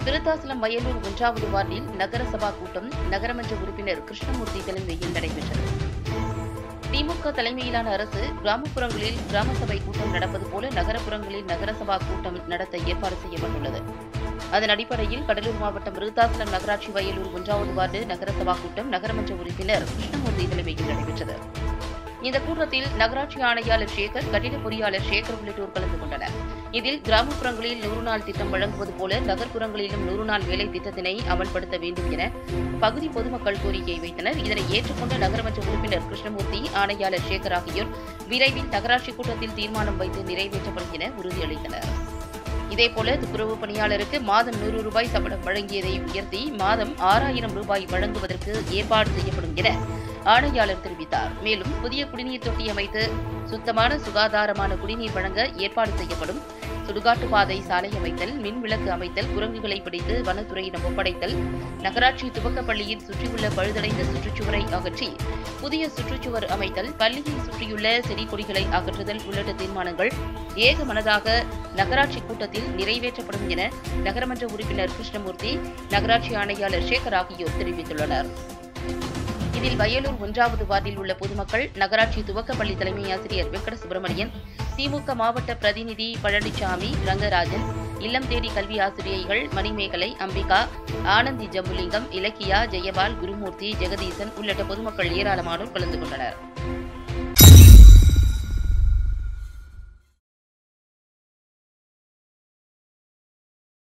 விருத்தாசலம் வயலூர் ஒன்றாவது வார்டில் நகரசபா கூட்டம் நகரமன்ற உறுப்பினர் கிருஷ்ணமூர்த்தி தலைமையில் நடைபெற்றது திமுக தலைமையிலான அரசு கிராமப்புறங்களில் கிராம சபை கூட்டம் நடப்பது போல நகரப்புறங்களில் நகரசபா கூட்டம் நடத்த ஏற்பாடு செய்யப்பட்டுள்ளது அதன் அடிப்படையில் கடலூர் மாவட்டம் விருத்தாசலம் நகராட்சி வயலூர் ஒன்றாவது வார்டு நகரசபா கூட்டம் நகரமன்ற உறுப்பினர் கிருஷ்ணமூர்த்தி தலைமையில் நடைபெற்றது இந்த கூட்டத்தில் நகராட்சி ஆணையாளர் சேகர் கட்டிட பொறியாளர் சேகர் உள்ளிட்டோர் கலந்து கொண்டனர் இதில் கிராமப்புறங்களில் நூறு நாள் திட்டம் வழங்குவது போல நகர்ப்புறங்களிலும் நூறு நாள் வேலை திட்டத்தினை அமல்படுத்த வேண்டும் என பகுதி பொதுமக்கள் கோரிக்கை வைத்தனர் இதனை ஏற்றுக்கொண்ட நகரமன்ற உறுப்பினர் கிருஷ்ணமூர்த்தி ஆணையாளர் சேகர் ஆகியோர் விரைவில் நகராட்சி கூட்டத்தில் தீர்மானம் வைத்து நிறைவேற்றப்படும் என உறுதியளித்தனர் இதேபோல துப்புரவு பணியாளருக்கு மாதம் நூறு ரூபாய் சம்பளம் வழங்கியதை உயர்த்தி மாதம் ஆறாயிரம் ரூபாய் வழங்குவதற்கு ஏற்பாடு செய்யப்படும் என ஆணையாளர் தெரிவித்தார் மேலும் புதிய குடிநீர் தொட்டி அமைத்து சுத்தமான சுகாதாரமான குடிநீர் வழங்க ஏற்பாடு செய்யப்படும் சுடுகாட்டு பாதை சாலை அமைத்தல் மின் விளக்கு அமைத்தல் குரங்குகளை பிடித்து வனத்துறையிடம் ஒப்படைத்தல் நகராட்சி துவக்கப்பள்ளியில் சுற்றியுள்ள பழுதடைந்த சுற்றுச்சுவரை அகற்றி புதிய சுற்றுச்சுவர் அமைத்தல் பள்ளியை சுற்றியுள்ள செடி கொடிகளை அகற்றுதல் உள்ளிட்ட தீர்மானங்கள் ஏகமனதாக நகராட்சி கூட்டத்தில் நிறைவேற்றப்படும் என நகரமன்ற உறுப்பினர் கிருஷ்ணமூர்த்தி நகராட்சி ஆணையாளர் சேகர் ஆகியோர் தெரிவித்துள்ளனர் இதில் வயலூர் ஒன்றாவது வார்டில் உள்ள பொதுமக்கள் நகராட்சி துவக்கப்பள்ளி தலைமை ஆசிரியர் வெங்கட சுப்பிரமணியன் திமுக மாவட்ட பிரதிநிதி பழனிசாமி ரங்கராஜன் இல்லம் தேடி கல்வி ஆசிரியைகள் மணிமேகலை அம்பிகா ஆனந்தி ஜம்புலிங்கம் இலக்கியா ஜெயபால் குருமூர்த்தி ஜெகதீசன் உள்ளிட்ட பொதுமக்கள் ஏராளமானோர் கலந்து கொண்டனர்